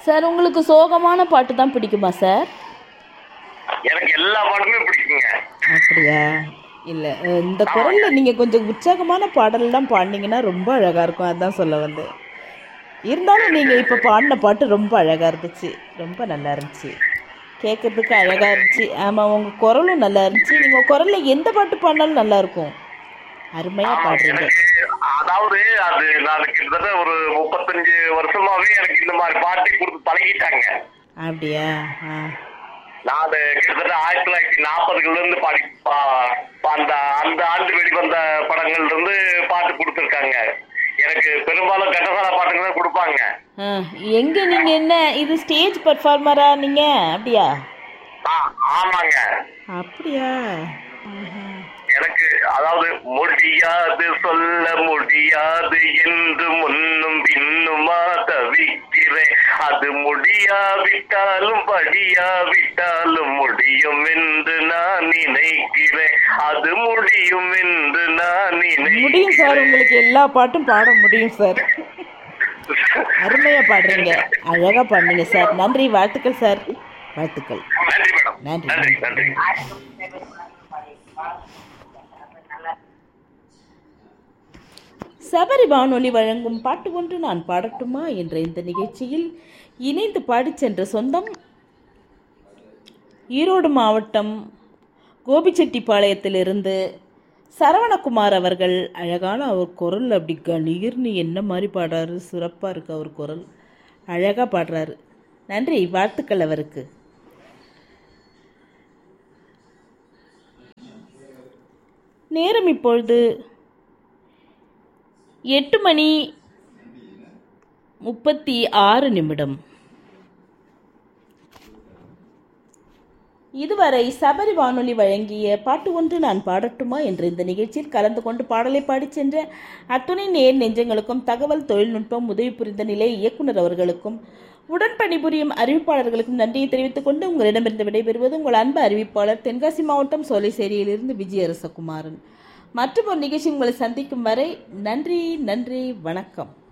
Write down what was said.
Sir உங்களுக்கு சோகமான பாட்டு தான் பிடிக்குமா சார் எனக்கு எல்லா பாட்டுமே பிடிக்குங்க அப்படியா இல்லை இந்த குரலில் நீங்கள் கொஞ்சம் உற்சாகமான பாடல்லாம் பாடினீங்கன்னா ரொம்ப அழகாக இருக்கும் அதான் சொல்ல வந்தேன் இருந்தாலும் நீங்கள் இப்போ பாடின பாட்டு ரொம்ப அழகாக இருந்துச்சு ரொம்ப நல்லா இருந்துச்சு கேட்கறதுக்கு அழகாக இருந்துச்சு ஆமாம் உங்கள் குரலும் நல்லா இருந்துச்சு நீங்கள் குரலில் எந்த பாட்டு பாடினாலும் நல்லா இருக்கும் அருமையாக பாடுறீங்க எனக்கு அதாவது அது நான் கிட்டத்தட்ட ஒரு முப்பத்தஞ்சு வருஷமாவே எனக்கு இந்த மாதிரி பாட்டு கொடுத்து பழகிட்டாங்க அப்படியா ஆ நான் அது கிட்டத்தட்ட ஆயிரத்தி தொள்ளாயிரத்தி நாற்பதுகள்ல இருந்து பாடி பா- அந்த அந்த ஆண்டு வெளிவந்த படங்கள்ல இருந்து பாட்டு கொடுத்துருக்காங்க எனக்கு பெரும்பாலும் கட்டசால பாட்டுங்க தான் கொடுப்பாங்க ஆ எங்கே நீங்கள் என்ன இது ஸ்டேஜ் பர்ஃபார்மரா நீங்கள் அப்படியா ஆ ஆமாங்க அப்படியா ஆஹா. எனக்கு அதாவது முடியாது சொல்ல முடியாது என்று முன்னும் பின்னுமா தவிக்கிறேன் அது முடியாவிட்டாலும் படியாவிட்டாலும் முடியும் என்று நான் நினைக்கிறேன் அது முடியும் என்று நான் முடியும் சார் நினைக்கிறேன் உங்களுக்கு எல்லா பாட்டும் பாட முடியும் சார் அருமையா பாடுறீங்க அழகா பாடுறீங்க சார் நன்றி வாழ்த்துக்கள் சார் வாழ்த்துக்கள் நன்றி மேடம் நன்றி. நன்றி நன்றி சபரி வானொலி வழங்கும் பாட்டு ஒன்று நான் பாடட்டுமா என்ற இந்த நிகழ்ச்சியில் இணைந்து பாடிச் சென்ற சொந்தம் ஈரோடு மாவட்டம் கோபிச்செட்டிப்பாளையத்திலிருந்து சரவணகுமார் அவர்கள் அழகான அவர் குரல் அப்படி கணீர்னு என்ன மாதிரி பாடுறாரு சிறப்பாக இருக்கு அவர் குரல் அழகாக பாடுறாரு நன்றி வாழ்த்துக்கள் அவருக்கு நேரம் இப்பொழுது எட்டு மணி முப்பத்தி ஆறு நிமிடம் இதுவரை சபரி வானொலி வழங்கிய பாட்டு ஒன்று நான் பாடட்டுமா என்ற இந்த நிகழ்ச்சியில் கலந்து கொண்டு பாடலை பாடிச் சென்ற அத்துணை நேர் நெஞ்சங்களுக்கும் தகவல் தொழில்நுட்பம் உதவி புரிந்த நிலை இயக்குனர் அவர்களுக்கும் உடன் பணிபுரியும் அறிவிப்பாளர்களுக்கும் நன்றியை தெரிவித்துக் கொண்டு உங்களிடமிருந்து விடைபெறுவது உங்கள் அன்பு அறிவிப்பாளர் தென்காசி மாவட்டம் சோலைசேரியிலிருந்து விஜயரசகுமாரன் மற்றும் ஒரு நிகழ்ச்சி உங்களை சந்திக்கும் வரை நன்றி நன்றி வணக்கம்